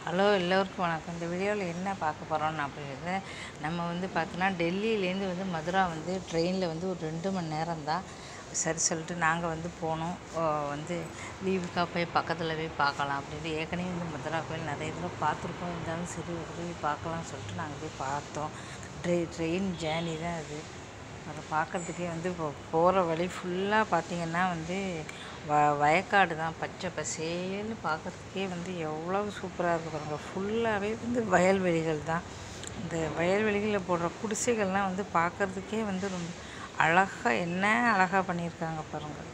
hello எல்லோருக்கும் வணக்கம் இந்த வீடியோவில் என்ன பார்க்க போகிறோம்னு அப்படிங்கிறது நம்ம வந்து பார்த்தோன்னா டெல்லியிலேருந்து வந்து மதுரா வந்து ட்ரெயினில் வந்து ஒரு ரெண்டு மணி நேரம் தான் சரி சொல்லிட்டு நாங்கள் வந்து போனோம் ஓ, வந்து லீவுக்காக போய் பக்கத்தில் போய் பார்க்கலாம் அப்படின்ட்டு ஏற்கனவே வந்து மதுரா கோயில் நிறைய தடவை பார்த்துருக்கோம் இருந்தாலும் சரி ஒரு போய் பார்க்கலாம்னு சொல்லிட்டு நாங்கள் போய் பார்த்தோம் ட்ரெ ட்ரெயின் ஜேர்னி தான் அது அதை பார்க்குறதுக்கே வந்து இப்போ போகிற வழி ஃபுல்லாக பார்த்தீங்கன்னா வந்து வ வயக்காடு தான் பச்சை பசேல்னு பார்க்குறதுக்கே வந்து எவ்வளோ சூப்பராக இருக்குது பாருங்க ஃபுல்லாகவே வந்து வயல்வெளிகள் தான் இந்த வயல்வெளிகளில் போடுற குடிசைகள்லாம் வந்து பார்க்குறதுக்கே வந்து ரொம்ப அழகாக என்ன அழகாக பண்ணியிருக்காங்க பாருங்கள்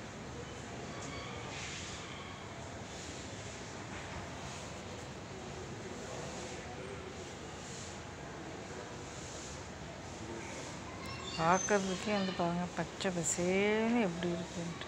பார்க்கறதுக்கே வந்து பாருங்க பச்சை பசேல்னு எப்படி இருக்குன்ட்டு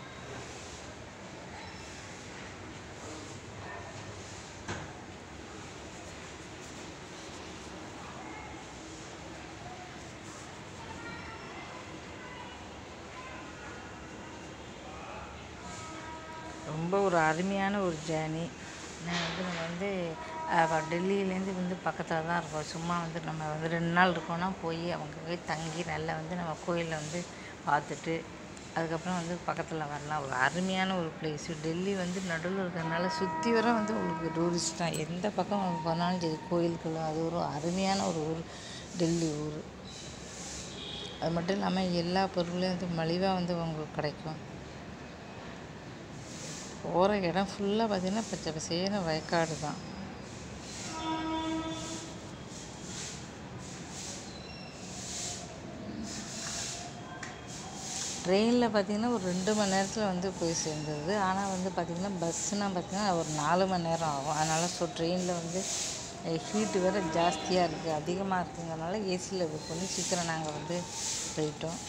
ரொம்ப ஒரு அருமையான ஒரு ஜேர்னி நான் வந்து நம்ம வந்து அஹ், டெல்லியிலேருந்து வந்து பக்கத்தில் தான் இருக்கோம் சும்மா வந்து நம்ம வந்து ரெண்டு நாள் இருக்கோம்னா போய் அவங்க போய் தங்கி நல்லா வந்து நம்ம கோயிலில் வந்து பார்த்துட்டு அதுக்கப்புறம் வந்து பக்கத்தில் வரலாம் ஒரு அருமையான ஒரு பிளேஸு டெல்லி வந்து நடுவில் இருக்கிறதுனால சுற்றி வர வந்து உங்களுக்கு டூரிஸ்ட் தான் எந்த பக்கம் அவங்க போனாலும் சரி கோயிலுக்குள்ள அது ஒரு அருமையான ஒரு ஊர் டெல்லி ஊர் அது மட்டும் இல்லாமல் எல்லா பொருளையும் வந்து மலிவாக வந்து உங்களுக்கு கிடைக்கும் போகிற இடம் ஃபுல்லாக பார்த்தீங்கன்னா பச்சை பசேன்னு வயக்காடு தான் ட்ரெயினில் பார்த்தீங்கன்னா ஒரு ரெண்டு மணி நேரத்தில் வந்து போய் சேர்ந்தது ஆனால் வந்து பார்த்திங்கன்னா பஸ்ஸுனால் பார்த்திங்கன்னா ஒரு நாலு மணி நேரம் ஆகும் அதனால் ஸோ ட்ரெயினில் வந்து ஹீட்டு வேறு ஜாஸ்தியாக இருக்குது அதிகமாக இருக்குங்கிறனால ஏசியில் புக் பண்ணி சீக்கிரம் நாங்கள் வந்து போயிட்டோம்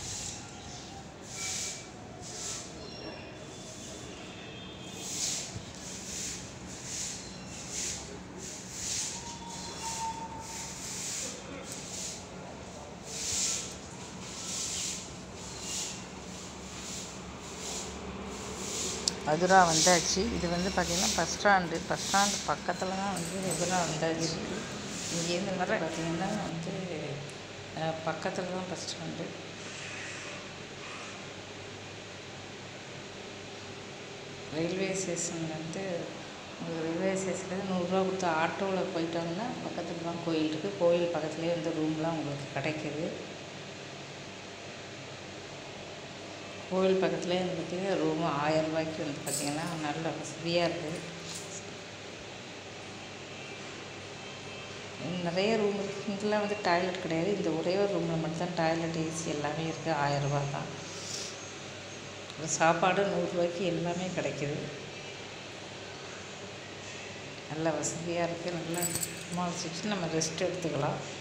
மதுரா வந்தாச்சு இது வந்து பார்த்திங்கன்னா பஸ் ஸ்டாண்டு பஸ் ஸ்டாண்டு பக்கத்தில் தான் வந்து மதுரா வந்தாச்சு இங்கேருந்து வர பார்த்திங்கன்னா வந்து பக்கத்தில் தான் பஸ் ஸ்டாண்டு ரயில்வே ஸ்டேஷன் வந்து உங்களுக்கு ரயில்வே ஸ்டேஷன்லேருந்து நூறுரூவா கொடுத்து ஆட்டோவில் போயிட்டோம்னா பக்கத்தில் தான் கோயில் இருக்குது கோயில் பக்கத்துலேயே வந்து ரூம்லாம் உங்களுக்கு கிடைக்குது கோவில் பக்கத்துலேயே வந்து பார்த்திங்கன்னா ரூமு ஆயிரம் ரூபாய்க்கு வந்து பார்த்திங்கன்னா நல்ல வசதியாக இருக்குது நிறைய ரூம் இருக்குது இங்கெல்லாம் வந்து டாய்லெட் கிடையாது இந்த ஒரே ஒரு ரூமில் மட்டும்தான் டாய்லெட் ஏசி எல்லாமே இருக்குது ஆயிரம் ரூபாய் தான் அப்புறம் சாப்பாடு நூறுரூவாய்க்கு எல்லாமே கிடைக்குது நல்ல வசதியாக இருக்குது நல்லா சும்மா வச்சுட்டு நம்ம ரெஸ்ட் எடுத்துக்கலாம்